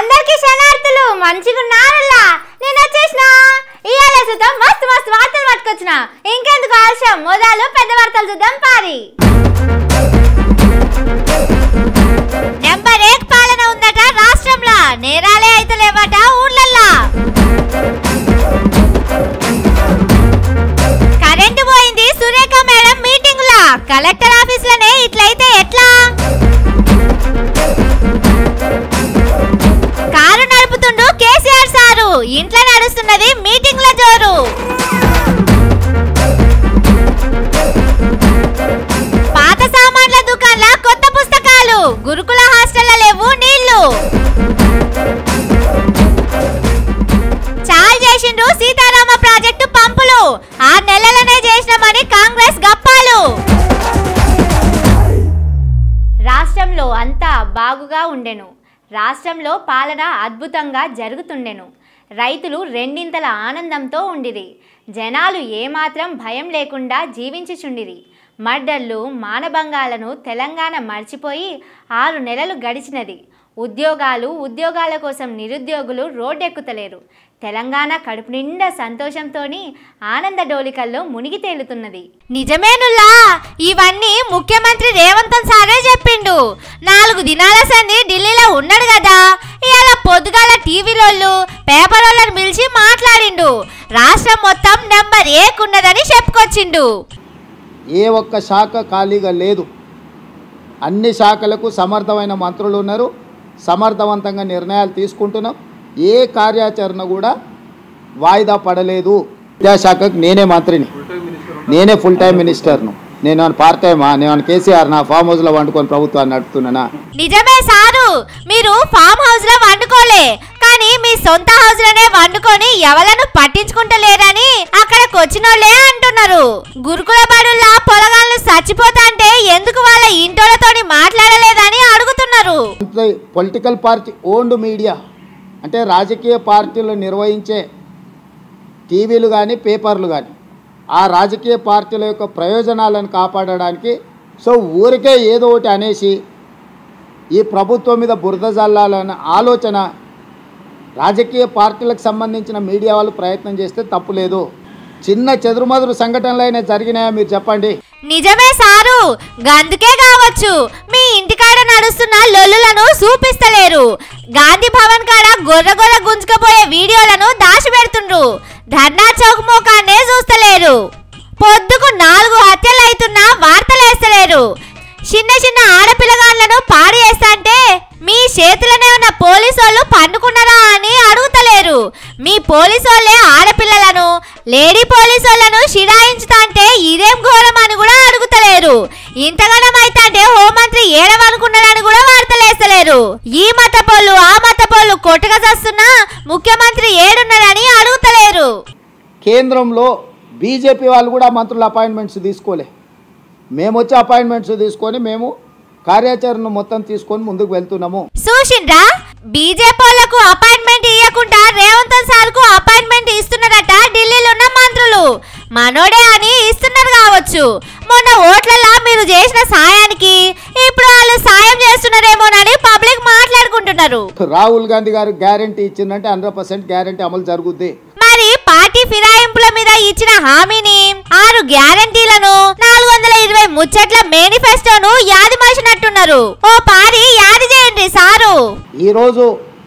అందరికి శనార్థులు మంచిగున్నారల్లా నేను వచ్చేసిన ఇవాళ చూద్దాం మస్తు మస్తు వార్తలు పట్టుకొచ్చిన ఇంకెందుకు ఆలస్యం మొదలు పెద్ద వార్తలు చూద్దాం పారి నెంబర్ ఏక్ పాలన ఉందట రాష్ట్రంలో నేరాలే అయితే లేవట ఊర్లల్లా కరెంటు పోయింది సురేఖ మేడం మీటింగ్ లా కలెక్టర్ ఆఫీస్ లోనే ఇట్లయితే ఎట్లా కారు నడుపుతుండు కేసీఆర్ సారు ఇంట్లో నడుస్తున్నది మీటింగ్ల జోరు పాత సామాన్ల దుకాణంలో కొత్త పుస్తకాలు గురుకుల హాస్టల్ల లేవు నీళ్లు చాలు చేసిండ్రు సీతారామ ప్రాజెక్టు పంపులు ఆరు నెలలనే చేసినామని కాంగ్రెస్ గప్పాలు రాష్ట్రంలో అంతా బాగుగా ఉండెను రాష్ట్రంలో పాలన అద్భుతంగా జరుగుతుండెను రైతులు రెండింతల ఆనందంతో ఉండిరి జనాలు ఏమాత్రం భయం లేకుండా జీవించుచుండిరి మర్డర్లు మానభంగాలను తెలంగాణ మర్చిపోయి ఆరు నెలలు గడిచినది ఉద్యోగాలు ఉద్యోగాల కోసం నిరుద్యోగులు రోడ్డెక్కుతలేరు తెలంగాణ కడుపు నిండా సంతోషంతోని ఆనంద డోలికల్లో మునిగి తేలుతున్నది నిజమేనుల్లా ఇవన్నీ ముఖ్యమంత్రి రేవంత్ సారే చెప్పిండు నాలుగు దినాల సంది ఢిల్లీలో ఉన్నాడు కదా ఇవాళ పొద్దుగాల టీవీలోళ్ళు పేపరోళ్ళని పిలిచి మాట్లాడిండు రాష్ట్రం మొత్తం నెంబర్ ఏకున్నదని చెప్పుకొచ్చిండు ఏ ఒక్క శాఖ ఖాళీగా లేదు అన్ని శాఖలకు సమర్థమైన మంత్రులు ఉన్నారు సమర్థవంతంగా నిర్ణయాలు తీసుకుంటున్నాం ఏ కార్యాచరణ కూడా వాయిదా పడలేదు విద్యాశాఖకు నేనే మంత్రిని నేనే ఫుల్ టైం మినిస్టర్ను నేను పార్ట్ టైమా నేను కేసీఆర్ నా ఫామ్ హౌస్లో వండుకొని ప్రభుత్వాన్ని నడుపుతున్నానా నిజమే సారు మీరు ఫామ్ హౌస్ లో వండుకోలే కానీ మీ సొంత హౌస్ లోనే వండుకొని ఎవలను పట్టించుకుంటలేరని అక్కడికి వచ్చినోళ్ళే అంటున్నారు గురుకుల బడుల్లా పొలగాళ్ళు చచ్చిపోతాంటే ఎందుకు వాళ్ళ ఇంటోళ్ళతోని మాట్లాడలేదని అడుగుతున్నారు పొలిటికల్ పార్టీ ఓన్డ్ మీడియా అంటే రాజకీయ పార్టీలు నిర్వహించే టీవీలు కానీ పేపర్లు కానీ ఆ రాజకీయ పార్టీల యొక్క ప్రయోజనాలను కాపాడడానికి సో ఊరికే ఏదో ఒకటి అనేసి ఈ ప్రభుత్వం మీద బురద జల్లాలన్న ఆలోచన రాజకీయ పార్టీలకు సంబంధించిన మీడియా వాళ్ళు ప్రయత్నం చేస్తే తప్పు లేదు చిన్న చెదురుమదురు సంఘటనలు అయినా జరిగినాయా మీరు చెప్పండి నిజమే సారు గందుకే కావచ్చు మీ ఇంటికాడ నడుస్తున్న లొల్లులను చూపిస్తలేరు గాంధీ భవన్ కాడ గొర్రె గొర్రె గుంజుకపోయే వీడియోలను దాచిపెడుతుండ్రు ధర్నా చౌక్ మోకాన్నే చూస్తలేరు పొద్దుకు నాలుగు హత్యలు అవుతున్నా వార్తలేస్తలేరు చిన్న చిన్న ఆడపిల్లగాళ్ళను పాడు చేస్తాంటే మీ చేతులనే ఉన్న పోలీసు వాళ్ళు పండుకున్నారా అని అడుగుతలేరు మీ పోలీసు వాళ్ళే ఆడపిల్లలను లేడీ పోలీసు వాళ్ళను షిడాయించుతాంటే ఇదేం ఘోరం అని కూడా అడుగుతలేరు ఇంతగానం అయితే హోంమంత్రి ఏడవనుకున్నాడని కూడా వార్తలేస్తలేరు ఈ మత పోళ్ళు ఆ మత పోళ్ళు కొట్టుగా చస్తున్నా ముఖ్యమంత్రి ఏడున్నాడని అడుగుతలేరు కేంద్రంలో బీజేపీ వాళ్ళు కూడా మంత్రుల అపాయింట్మెంట్స్ తీసుకోలే మేము వచ్చి అపాయింట్మెంట్స్ తీసుకొని మేము కార్యాచరణ మొత్తం తీసుకొని ముందుకు వెళ్తున్నాము చూసిండ్రా బీజేపీ వాళ్ళకు అపాయింట్మెంట్ ఇవ్వకుండా రేవంత్ సార్ కు అపాయింట్మెంట్ ఇస్తున్నారట ఢిల్లీలో ఉన్న మంత్రులు మనోడే అని ఇస్తున్నారు కావచ్చు మొన్న ఓట్లలా మీరు చేసిన సాయానికి ఇప్పుడు వాళ్ళు సాయం చేస్తున్నారేమోనని పబ్లిక్ మాట్లాడుకుంటున్నారు రాహుల్ గాంధీ గారు గ్యారంటీ ఇచ్చిందంటే హండ్రెడ్ పర్సెంట్ గ్యారంటీ అమలు జరుగుద్ది మరి పార్టీ ఫిరాయింపుల మీద ఇచ్చిన హామీని ఆరు గ్యారంటీలను నాలుగు వందల ఇరవై ముచ్చట్ల మేనిఫెస్టోను యాది మరిచినట్టున్నారు ఓ పారి యాది చేయండి సారు ఈరోజు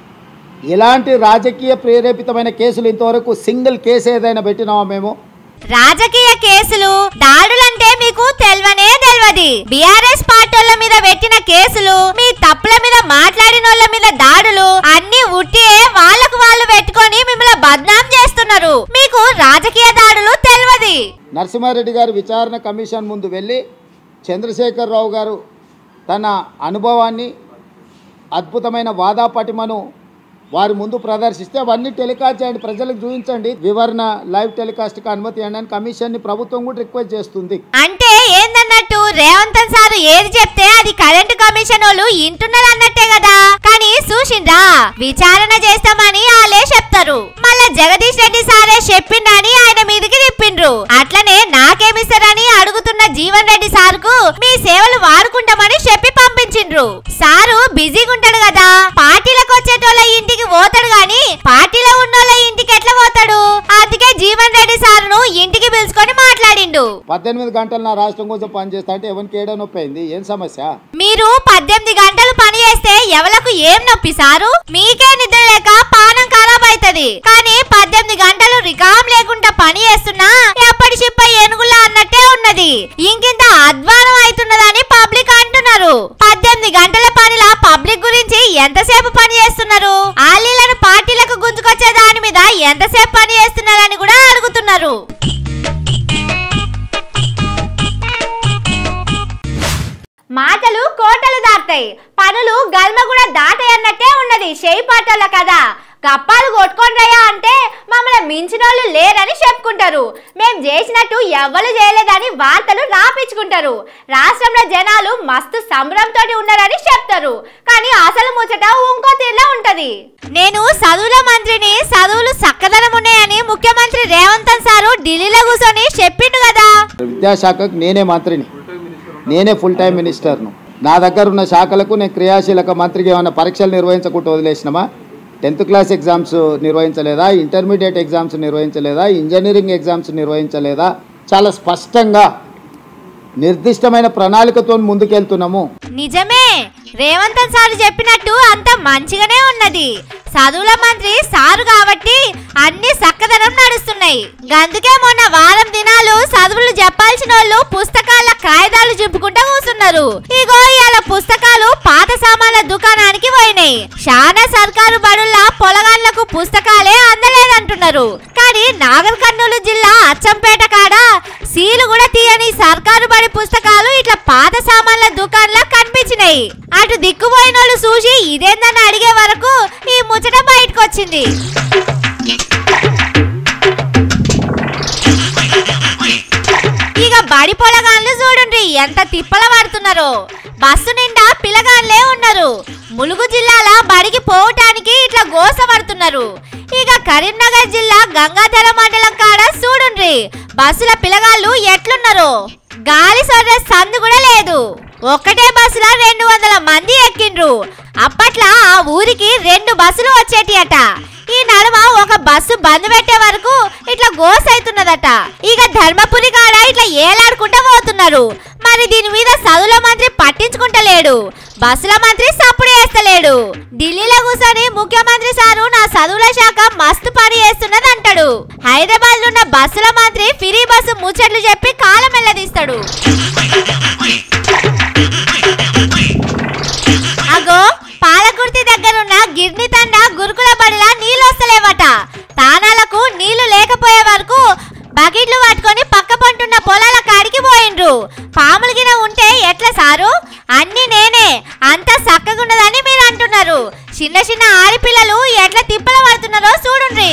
ఇలాంటి రాజకీయ ప్రేరేపితమైన కేసులు ఇంతవరకు సింగిల్ కేసు ఏదైనా పెట్టినామా మేము రాజకీయ కేసులు దాడులంటే మీకు తెల్వనే తెల్వది బీఆర్ఎస్ పార్టీల మీద పెట్టిన కేసులు మీ తప్పుల మీద మాట్లాడినోళ్ళ మీద దాడులు అన్ని ఉట్టియే వాళ్ళకు వాళ్ళు పెట్టుకొని మిమ్మల్ని బద్నాం చేస్తున్నారు మీకు రాజకీయ దాడులు తెల్వది నరసింహారెడ్డి గారు విచారణ కమిషన్ ముందు వెళ్ళి చంద్రశేఖరరావు గారు తన అనుభవాన్ని అద్భుతమైన వాదా పటిమను వారి ముందు ప్రదర్శిస్తే అవన్నీ టెలికాస్ట్ చేయండి ప్రజలకు చూపించండి వివరణ లైవ్ టెలికాస్ట్కి అనుమతి ఇవ్వండి అని కమిషన్ని ప్రభుత్వం కూడా రిక్వెస్ట్ చేస్తుంది అంటే ఏందన్నట్టు రేవంత్ సార్ ఏది చెప్తే అది కరెంట్ కమిషన్ వాళ్ళు ఇంటున్నారు అన్నట్టే కదా కానీ చూసిండ్రా విచారణ చేస్తామని వాళ్ళే చెప్తారు మళ్ళా జగదీష్ రెడ్డి సారే చెప్పిండని ఆయన మీదకి తిప్పిండ్రు అట్లనే నాకేమిస్తారని అడుగుతున్న జీవన్ రెడ్డి సార్ కు మీ సేవలు వాడుకుంటామని చెప్పి పంపించిండ్రు సారు బిజీగా ఉంటాడు కదా పార్టీలకు వచ్చేటోళ్ళ ఇంటికి పద్దెనిమిది గంటలు నా రాష్ట్రం కోసం పనిచేస్తా అంటే ఎవరికి ఏడా నొప్పి అయింది ఏం సమస్య మీరు పద్దెనిమిది గంటలు పని చేస్తే ఎవలకు ఏం నొప్పి సారు మీకే నిద్ర లేక పానం ఖరాబ్ అవుతది కానీ పద్దెనిమిది గంటలు రికామ్ లేకుండా పని చేస్తున్నా ఎప్పటి చిప్ప ఏనుగులా అన్నట్టే ఉన్నది ఇంకింత అధ్వానం అవుతున్నదని పబ్లిక్ అంటున్నారు పద్దెనిమిది గంటల పనిలా పబ్లిక్ గురించి ఎంతసేపు పని చేస్తున్నారు ఆలీలను పార్టీలకు గుంజుకొచ్చే దాని మీద ఎంతసేపు పని చేస్తున్నారని కూడా అడుగుతున్నారు మాటలు కోటలు దాటాయి పనులు గల్మ కూడా దాటాయి అన్నట్టే ఉన్నది చేయి పాటల కదా గప్పాలు కొట్టుకుంటాయా అంటే మమ్మల్ని మించిన వాళ్ళు లేరని చెప్పుకుంటారు మేం చేసినట్టు ఎవ్వరు చేయలేదని వార్తలు రాపించుకుంటారు రాష్ట్రంలో జనాలు మస్తు సంబరంతో ఉన్నారని చెప్తారు కానీ అసలు ముచ్చట ఇంకో తీరులో ఉంటది నేను చదువుల మంత్రిని చదువులు చక్కదనం ఉన్నాయని ముఖ్యమంత్రి రేవంత్ సారు ఢిల్లీలో కూర్చొని చెప్పిండు కదా విద్యాశాఖకు నేనే మంత్రిని నేనే ఫుల్ టైం మినిస్టర్ను నా దగ్గర ఉన్న శాఖలకు నేను క్రియాశీలక మంత్రికి ఏమైనా పరీక్షలు నిర్వహించకుండా వదిలేసినామా టెన్త్ క్లాస్ ఎగ్జామ్స్ నిర్వహించలేదా ఇంటర్మీడియట్ ఎగ్జామ్స్ నిర్వహించలేదా ఇంజనీరింగ్ ఎగ్జామ్స్ నిర్వహించలేదా చాలా స్పష్టంగా నిర్దిష్టమైన ప్రణాళికతో ముందుకెళ్తున్నాము నిజమే రేవంత్ సార్ చెప్పినట్టు అంత మంచిగానే ఉన్నది చదువుల మంత్రి సారు కాబట్టి అన్ని చక్కదనం నడుస్తున్నాయి గందుకే మొన్న వారం దినాలు చదువులు చెప్పాల్సిన వాళ్ళు పుస్తకాల కాగితాలు చింపుకుంటూ కూర్చున్నారు ఇగో ఇవాళ పుస్తకాలు పాత సామాన్ల దుకాణానికి పోయినాయి చాలా సర్కారు బడుల పొలగాళ్లకు పుస్తకాలే అందలేదంటున్నారు కానీ నాగర్ కర్నూలు జిల్లా అచ్చంపేట కాడ సీలు కూడా తీయని సర్కారు బడి పుస్తకాలు ఇట్లా పాత సామాన్ల దుకాణంలో కనిపించినాయి అటు దిక్కుపోయిన వాళ్ళు చూసి ఇదేందని అడిగే వరకు ఈ ముచ్చట బయటకు వచ్చింది ఇక బడి పొలగాన్లు చూడండి ఎంత తిప్పల పడుతున్నారో బస్సు నిండా పిల్లగాన్లే ఉన్నారు ములుగు జిల్లాల బడికి పోవటానికి ఇట్లా గోస పడుతున్నారు ఇక కరీంనగర్ జిల్లా గంగాధర మండలం కాడ చూడుండ్రి బస్సుల పిల్లగాళ్ళు ఎట్లున్నారు గాలి సొర్రె సందు కూడా లేదు ఒక్కటే బస్సులో రెండు వందల మంది ఎక్కిండ్రు అప్పట్లో ఆ ఊరికి రెండు బస్సులు వచ్చేటియట ఈ నడుమ ఒక బస్సు బంద్ పెట్టే వరకు ఇట్లా గోస్ అవుతున్నదట ఇక ధర్మపురి కాడ ఇట్లా ఏలాడుకుంటా పోతున్నారు మరి దీని మీద చదువుల మంత్రి పట్టించుకుంటలేడు బస్సుల మంత్రి సప్పుడు చేస్తలేడు ఢిల్లీలో కూర్చొని ముఖ్యమంత్రి సారు నా చదువుల శాఖ మస్తు పని చేస్తున్నది అంటాడు హైదరాబాద్ ఉన్న బస్సుల మంత్రి ఫ్రీ బస్సు ముచ్చట్లు చెప్పి కాలం వెళ్ళదీస్తాడు అగో పాలకుర్తి దగ్గరున్న గిర్ని తండ గురుకుల బడిలా నీళ్ళు వస్తలేవట తానాలకు నీళ్లు లేకపోయే వరకు బకెట్లు పట్టుకొని పక్క పంటున్న పొలాల కాడికి పోయిండ్రు పాములు గిన ఉంటే ఎట్లా సారు అన్ని నేనే అంతా చక్కగున్నదని మీరు అంటున్నారు చిన్న చిన్న ఆడపిల్లలు ఎట్లా తిప్పల పడుతున్నారో చూడండి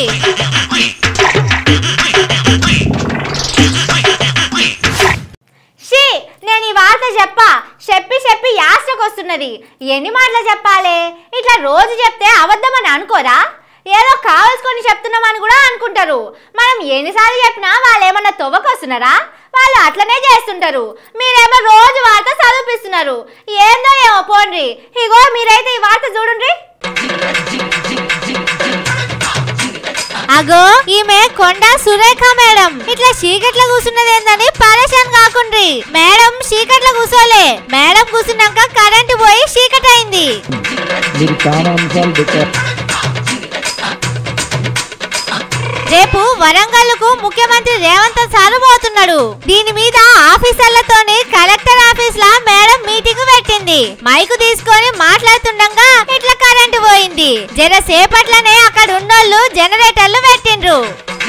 షీ నేను ఈ వార్త చెప్పా చెప్పి చెప్పి యాస్టకు వస్తున్నది ఎన్ని మాటలు చెప్పాలి ఇట్లా రోజు చెప్తే అబద్ధమని అనుకోరా ఏదో కావాల్సుకొని చెప్తున్నామని కూడా అనుకుంటారు మనం ఎన్నిసార్లు చెప్పినా వాళ్ళు ఏమన్నా తవ్వకొస్తున్నారా వాళ్ళు అట్లనే చేస్తుంటారు మీరేమో రోజు వార్త చదివిపిస్తున్నారు ఏందో ఏమో పోండ్రి ఇగో మీరైతే ఈ వార్త చూడండి అగో ఈమె కొండ సురేఖ మేడం ఇట్లా చీకట్ల కూర్చున్నది ఏందని పరేషాన్ కాకుండ్రి మేడం చీకట్ల కూర్చోలే మేడం కూర్చున్నాక కరెంటు పోయి చీకట్ అయింది మీరు చాలా అంశాలు పెట్టారు రేపు వరంగల్కు ముఖ్యమంత్రి రేవంత్ సారు పోతున్నాడు దీని మీద ఆఫీసర్లతోని కలెక్టర్ ఆఫీస్ లా మేడం మీటింగ్ పెట్టింది మైకు తీసుకొని మాట్లాడుతుండగా ఇట్లా కరెంటు పోయింది జర సేపట్లనే అక్కడ ఉన్నోళ్ళు జనరేటర్లు పెట్టిండ్రు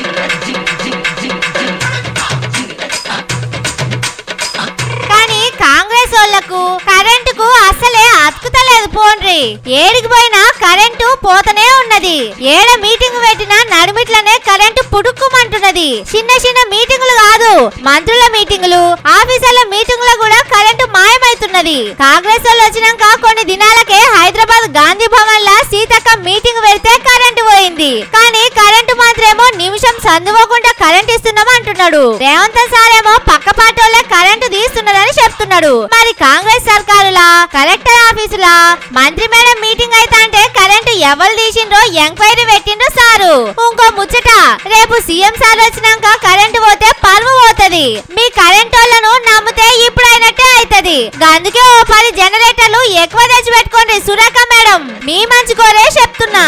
కానీ కాంగ్రెస్ వాళ్ళకు కరెంటుకు అసలే అతుకుతలేదు పోండ్రి ఏడికి పోయినా కరెంటు పోతనే ఉన్నది ఏడ మీటింగ్ పెట్టినా నడుమిట్లనే కరెంటు పుడుక్కుమంటున్నది చిన్న చిన్న మీటింగులు కాదు మంత్రుల మీటింగులు ఆఫీసర్ల మీటింగులు కూడా కరెంటు మాయమైతున్నది కాంగ్రెస్ వాళ్ళు వచ్చినాక కొన్ని దినాలకే హైదరాబాద్ గాంధీ భవన్ లా సీతక్క మీటింగ్ పెడితే కరెంటు పోయింది కానీ కరెంటు మాత్రం ముఖ్యమంత్రి ఏమో నిమిషం సందుకోకుండా కరెంట్ ఇస్తున్నాం అంటున్నాడు రేవంత్ సార్ ఏమో పక్క పాటోళ్ళే కరెంటు తీస్తున్నారని చెప్తున్నాడు మరి కాంగ్రెస్ సర్కారులా కలెక్టర్ ఆఫీసులా మంత్రి మేడం మీటింగ్ అయితే అంటే కరెంటు ఎవరు తీసిండ్రో ఎంక్వైరీ పెట్టిండ్రు సారు ఇంకో ముచ్చట రేపు సీఎం సార్ వచ్చినాక కరెంటు పోతే పరువు పోతది మీ కరెంట్ వాళ్ళను నమ్మితే ఇప్పుడు అయినట్టే అవుతది అందుకే ఓ పది జనరేటర్లు ఎక్కువ తెచ్చి పెట్టుకోండి సురేఖ మేడం మీ మంచి కోరే చెప్తున్నా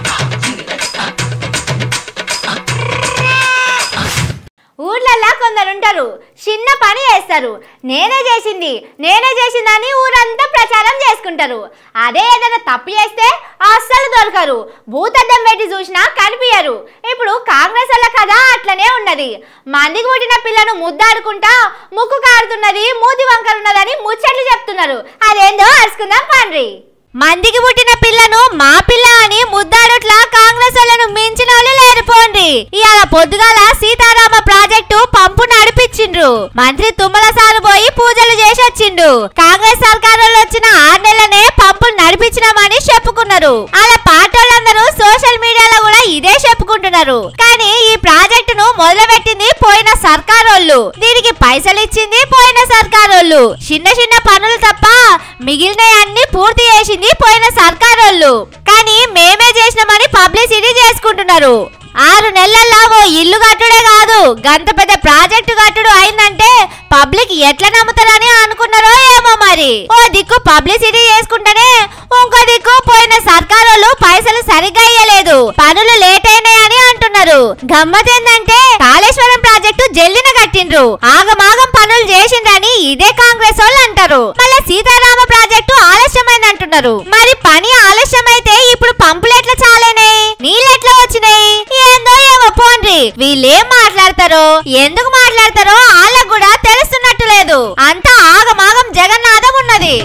ఊర్లల్లా కొందరు ఉంటారు చిన్న పని చేస్తారు నేనే చేసింది నేనే చేసిందని ఊరంతా ప్రచారం చేసుకుంటారు అదే ఏదైనా తప్పు చేస్తే అస్సలు దొరకరు భూతద్దం పెట్టి చూసినా కనిపించరు ఇప్పుడు కాంగ్రెస్ వల్ల కదా అట్లనే ఉన్నది మందికి పుట్టిన పిల్లను ముద్దాడుకుంటా ముక్కు కారుతున్నది మూతి వంకరున్నదని ముచ్చట్లు చెప్తున్నారు అదేందో అరుచుకుందాం పండ్రి మందికి పుట్టిన పిల్లను మా పిల్ల అని ముద్దాడుట్లా కాంగ్రెస్ వాళ్ళను మించిన వాళ్ళు లేరు పోండి ఇవాళ పొద్దుగాల సీతారామ ప్రాజెక్టు పంపు నడిపించిండ్రు మంత్రి తుమ్మల సారు పోయి పూజలు చేసి వచ్చిండు కాంగ్రెస్ సర్కారు వాళ్ళు వచ్చిన ఆరు నెలలనే పంపులు నడిపించినామని చెప్పుకున్నారు అలా పాటోళ్ళందరూ సోషల్ మీడియాలో కూడా ఇదే చెప్పుకుంటున్నారు కానీ ఈ ప్రాజెక్టును మొదలుపెట్టింది పోయిన సర్కారోళ్ళు దీనికి పైసలు ఇచ్చింది పోయిన సర్కారోళ్ళు చిన్న చిన్న పనులు తప్ప మిగిలిన అన్ని పూర్తి చేసింది పోయిన సర్కారోళ్ళు కానీ మేమే చేసినామని పబ్లిసిటీ చేసుకుంటున్నారు ఆరు నెలల్లో ఓ ఇల్లు కట్టుడే కాదు గంత పెద్ద ప్రాజెక్టు కట్టుడు అయిందంటే పబ్లిక్ ఎట్లా నమ్ముతారని అనుకున్నారో ఏమో మరి ఓ దిక్కు పబ్లిసిటీ చేసుకుంటేనే ఇంకో దిక్కు పోయిన సర్కారోళ్ళు పైసలు సరిగ్గా ఇయ్యలేదు పనులు లేట్ అయినాయని అంటున్నారు గమ్మత్ ఏందంటే కాళేశ్వరం ప్రాజెక్టు జల్లిన కట్టిండ్రు ఆగమాగం పనులు చేసిండ్రని ఇదే కాంగ్రెస్ వాళ్ళు అంటారు మళ్ళీ సీతారామ ప్రాజెక్టు ఆలస్యమైంది అంటున్నారు మరి పని ఆలస్యమైతే ఇప్పుడు పంపులు ఎట్లా చాలేనాయి నీళ్ళు ఎట్లా వచ్చినాయి ఏందో ఏమో పోండ్రి వీళ్ళేం మాట్లాడతారో ఎందుకు మాట్లాడతారో వాళ్ళకు కూడా తెలుస్తున్నట్టు లేదు అంతా ఆగమాగం జగన్నాథం ఉన్నది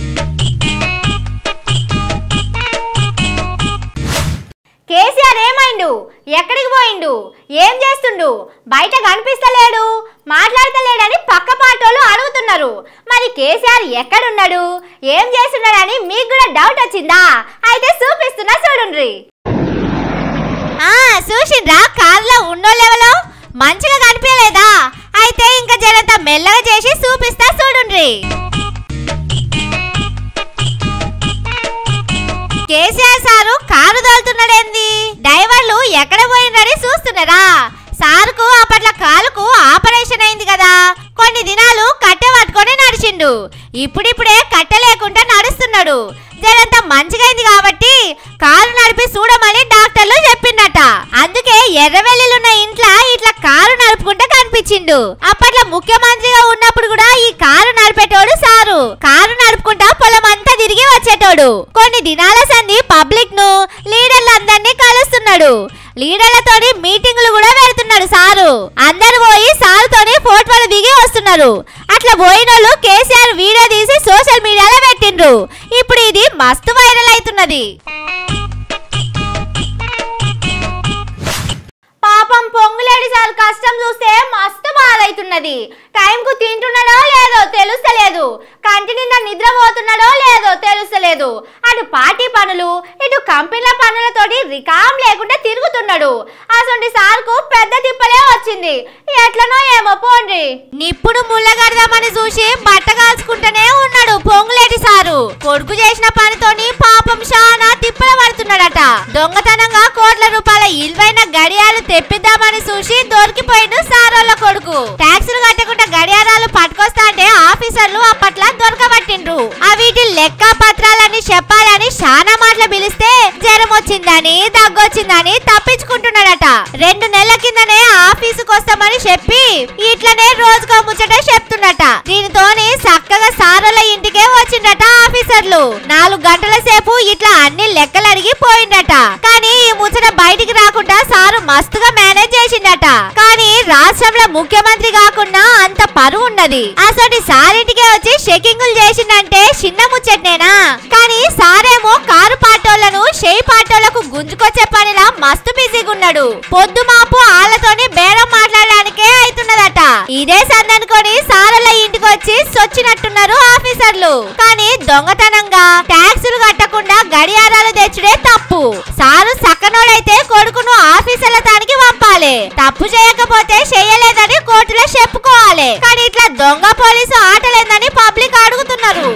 కేసీఆర్ ఏమైండు ఎక్కడికి పోయిండు ఏం చేస్తుండు బయట కనిపిస్తలేడు మాట్లాడతలేడని పక్క పాటోళ్ళు అడుగుతున్నారు మరి కేసీఆర్ ఎక్కడున్నాడు ఏం చేస్తున్నాడని మీకు కూడా డౌట్ వచ్చిందా అయితే చూపిస్తున్నా చూడుండ్రి ఆ చూసిండ్రా కార్లో ఉన్నో లెవెలో మంచిగా కనిపించలేదా అయితే ఇంకా జనంత మెల్లగా చేసి చూపిస్తా చూడుండ్రి కేసీఆర్ సారు కారు తోలుతున్నాడేంది డ్రైవర్లు ఎక్కడ పోయిందని చూస్తున్నారా సారుకు అప్పట్ల కాలుకు ఆపరేషన్ అయింది కదా కొన్ని దినాలు కట్టె పట్టుకొని నడిచిండు ఇప్పుడిప్పుడే కట్టె లేకుండా నడుస్తున్నాడు జరంత మంచిగైంది కాబట్టి కారు నడిపి చూడమని డాక్టర్లు చెప్పిండట అందుకే ఎర్రవెల్లిలున్న ఇంట్లో ఇట్లా కారు నడుపుకుంటే కనిపించిండు అప్పట్లో ముఖ్యమంత్రిగా ఉన్నప్పుడు కూడా ఈ కారు నడిపేటోడు సారు కారు నడుపుకుంటా పొలం అంతా తిరిగి వచ్చేటోడు కొన్ని దినాల సంది పబ్లిక్ ను లీడర్లందరినీ కలుస్తున్నాడు లీడర్లతోని మీటింగులు కూడా పెడుతున్నాడు సారు అందరు పోయి సారుతోని ఫోటోలు దిగి వస్తున్నారు అట్లా పోయినోళ్ళు కేసీఆర్ వీడియో తీసి సోషల్ మీడియాలో పెట్టిండ్రు ఇప్పుడు ఇది మస్తు వైరల్ అవుతున్నది పాపం పొంగులేడి సార్ కష్టం చూస్తే మస్తు బాధ అవుతున్నది టైంకు తింటున్నాడో లేదో తెలుస్తలేదు కంటి నిండా నిద్రపోతున్నాడో లేదో తెలుస్తలేదు అటు పార్టీ పనులు ఇటు కంపెనీల పనులతోటి రికాం లేకుండా తిరుగుతున్నాడు అసలు సార్కు పెద్ద తిప్పలే వచ్చింది ఎట్లనో ఏమో పోండి నిప్పుడు ముళ్ళగడదామని చూసి బట్ట కాల్చుకుంటూనే ఉన్నాడు పొంగులేటి సారు కొడుకు చేసిన పనితోని పాపం చాలా తిప్పల పడుతున్నాడట దొంగతనంగా కోట్ల రూపాయల ఇల్వైన గడియాలు తెప్పిద్దామని చూసి దొరికిపోయిండు సారోళ్ళ కొడుకు ట్యాక్సులు కట్టకుండా గడియారాలు పట్టుకొస్తా అంటే ఆఫీసర్లు అప్పట్లా దొరకబట్టిండ్రు ఆ వీటి లెక్క పత్రాలని చెప్పాలని చాలా మాటలు పిలిస్తే జ్వరం వచ్చిందని దగ్గొచ్చిందని తప్పించుకుంటున్నాడట రెండు నెలల కిందనే ఆఫీసుకు వస్తామని చెప్పి ఇట్లనే రోజుకో ముచ్చట చెప్తున్నట దీనితోని చక్కగా సారోళ్ళ ఇంటికే వచ్చిండట ఆఫీసర్లు నాలుగు గంటల సేపు ఇట్లా అన్ని లెక్కలు అడిగి పోయిండట కానీ ఈ ముచ్చట బయటికి రాకుండా సారు మస్తుగా మేనేజ్ చేసిండట కానీ రాష్ట్రంలో ముఖ్యమంత్రి కాకుండా అంత పరువు ఉన్నది అసలు సారింటికే వచ్చి చెకింగులు చేసిండంటే చిన్న ముచ్చటనేనా కానీ సారేమో కారు పాట పాటోళ్లను షేయి పాటోళ్లకు గుంజుకొచ్చే పనిలా మస్తు బిజీగా ఉన్నాడు పొద్దు మాపు ఆళ్ళతోని బేరం మాట్లాడడానికే అవుతున్నదట ఇదే సందనుకొని సారల ఇంటికి వచ్చి సొచ్చినట్టున్నారు ఆఫీసర్లు కానీ దొంగతనంగా ట్యాక్సులు కట్టకుండా గడియారాలు తెచ్చుడే తప్పు సారు సక్కనోడైతే కొడుకును ఆఫీసర్ల తానికి పంపాలి తప్పు చేయకపోతే చేయలేదని కోర్టులో చెప్పుకోవాలి కానీ ఇట్లా దొంగ పోలీసు ఆటలేందని పబ్లిక్ అడుగుతున్నారు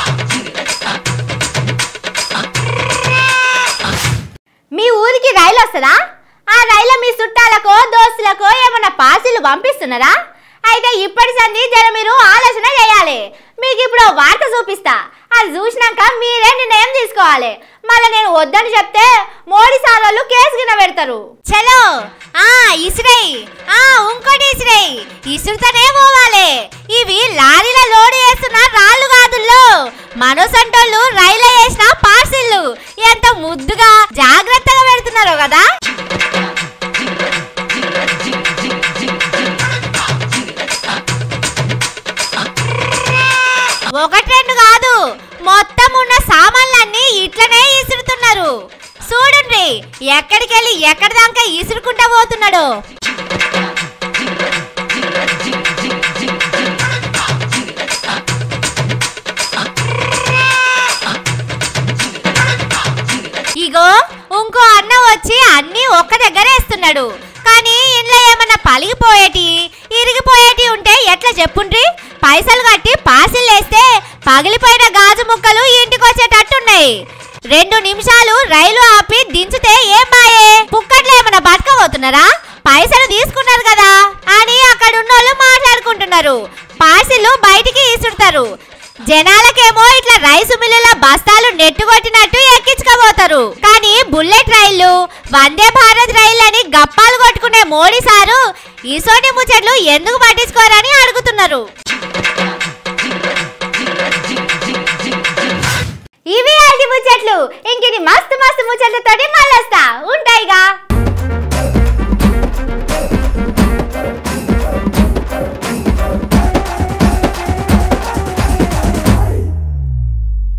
మీ ఊరికి రైలు వస్తుందా ఆ రైలు మీ చుట్టాలకో దోస్తులకో ఏమన్నా పార్సిల్ పంపిస్తున్నారా అయితే ఇప్పటి సంది జర మీరు ఆలోచన చేయాలి మీకు ఇప్పుడు ఓ వార్త చూపిస్తా అది చూసినాక మీరే నిర్ణయం తీసుకోవాలి మళ్ళీ నేను వద్దని చెప్తే మోడీ సార్ వాళ్ళు కేసు కింద పెడతారు చలో ఆ ఇసురేయ్ ఆ ఇంకోటి ఇసురేయ్ ఇసురుతోనే పోవాలి ఇవి లారీల లోడ్ చేస్తున్న రాళ్ళు కాదుల్లో మనోసంటోళ్ళు రైలు వేసిన పార్సిల్లు ఎంత ముద్దుగా జాగ్రత్తగా పెడుతున్నారో కదా ఒకటి రెండు కాదు మొత్తం ఉన్న సామాన్లన్నీ ఇట్లనే ఇసురుతున్నారు చూడండి ఎక్కడికి వెళ్ళి ఎక్కడి దాకా ఇసురుకుంటా పోతున్నాడు ఇగో ఇంకో అన్న వచ్చి అన్ని ఒక్క దగ్గర వేస్తున్నాడు కానీ ఇంట్లో ఏమన్నా పలిగిపోయేటి ఇరిగిపోయేటి ఉంటే ఎట్లా చెప్పుండ్రి పైసలు కట్టి పాసిల్ వేస్తే పగిలిపోయిన గాజు ముక్కలు ఇంటికి వచ్చేటట్టున్నాయి రెండు నిమిషాలు రైలు ఆపి దించితే ఏం బాయే పుక్కట్లో ఏమన్నా బతకబోతున్నారా పైసలు తీసుకున్నారు కదా అని అక్కడ ఉన్నోళ్ళు మాట్లాడుకుంటున్నారు పార్సిల్ బయటికి ఇసురుతారు జనాలకేమో ఇట్లా రైసు మిల్లుల బస్తాలు నెట్టుకొట్టినట్టు ఎక్కించుకోబోతారు కానీ బుల్లెట్ రైళ్లు వందే భారత్ రైళ్ళు అని గప్పాలు కొట్టుకునే మోడీ సారు ఈసోటి ముచ్చట్లు ఎందుకు పట్టించుకోరని అడుగుతున్నారు ఇవి ఆటి ముచ్చట్లు ఇంకిది మస్తు మస్తు ముచ్చట్లతోటి మళ్ళొస్తా ఉంటాయిగా